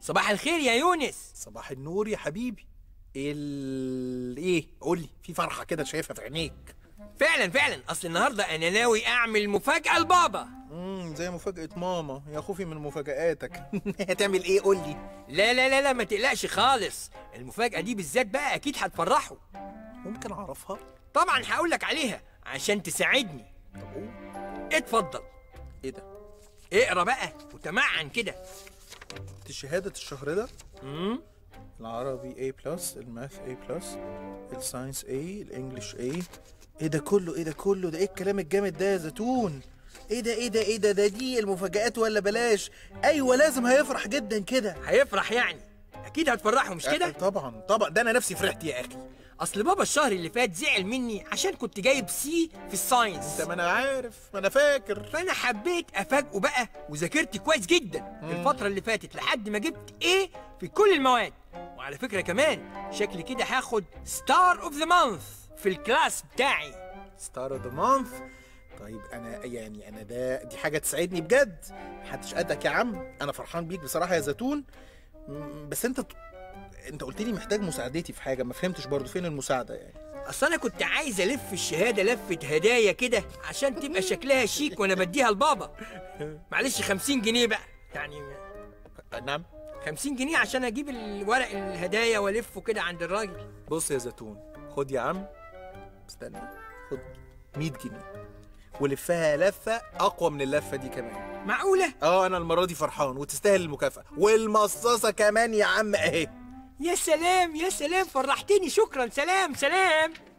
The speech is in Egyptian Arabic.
صباح الخير يا يونس صباح النور يا حبيبي ال ايه قول لي في فرحه كده شايفها في عينيك فعلا فعلا اصل النهارده انا ناوي اعمل مفاجاه لبابا امم زي مفاجاه ماما يا خوفي من مفاجاتك هتعمل ايه قول لي لا لا لا لا ما تقلقش خالص المفاجاه دي بالذات بقى اكيد هتفرحه ممكن اعرفها طبعا هقول لك عليها عشان تساعدني طب قول اتفضل ايه ده اقرا بقى وتمعن كده دي شهاده الشهر ده امم العربي A بلس الماث A بلس الساينس A الانجليش A ايه ده كله ايه ده كله ده ايه الكلام الجامد ده يا زيتون ايه ده ايه ده ايه ده ده دي المفاجآت ولا بلاش ايوه لازم هيفرح جدا كده هيفرح يعني اكيد هتفرحه مش أه، كده طبعا طبعا ده انا نفسي فرحت يا اخي اصل بابا الشهر اللي فات زعل مني عشان كنت جايب سي في الساينس انت ما انا عارف ما انا فاكر فانا حبيت افاجئه بقى وذاكرت كويس جدا الفتره اللي فاتت لحد ما جبت ايه في كل المواد وعلى فكره كمان شكلي كده هاخد ستار اوف ذا مانث في الكلاس بتاعي ستار اوف ذا مانث طيب انا يعني انا ده دي حاجه تسعدني بجد محدش قدك يا عم انا فرحان بيك بصراحه يا زيتون م- بس انت انت قلت لي محتاج مساعدتي في حاجه ما فهمتش برضو فين المساعده يعني اصل انا كنت عايز الف الشهاده لفه هدايا كده عشان تبقى شكلها شيك وانا بديها لبابا معلش 50 جنيه بقى يعني نعم 50 جنيه عشان اجيب الورق الهدايا والفه كده عند الراجل بص يا زيتون خد يا عم استنى خد 100 جنيه ولفها لفه اقوى من اللفه دي كمان معقوله اه انا المره دي فرحان وتستاهل المكافاه والمصاصه كمان يا عم اهي يا سلام يا سلام فرحتني شكرا سلام سلام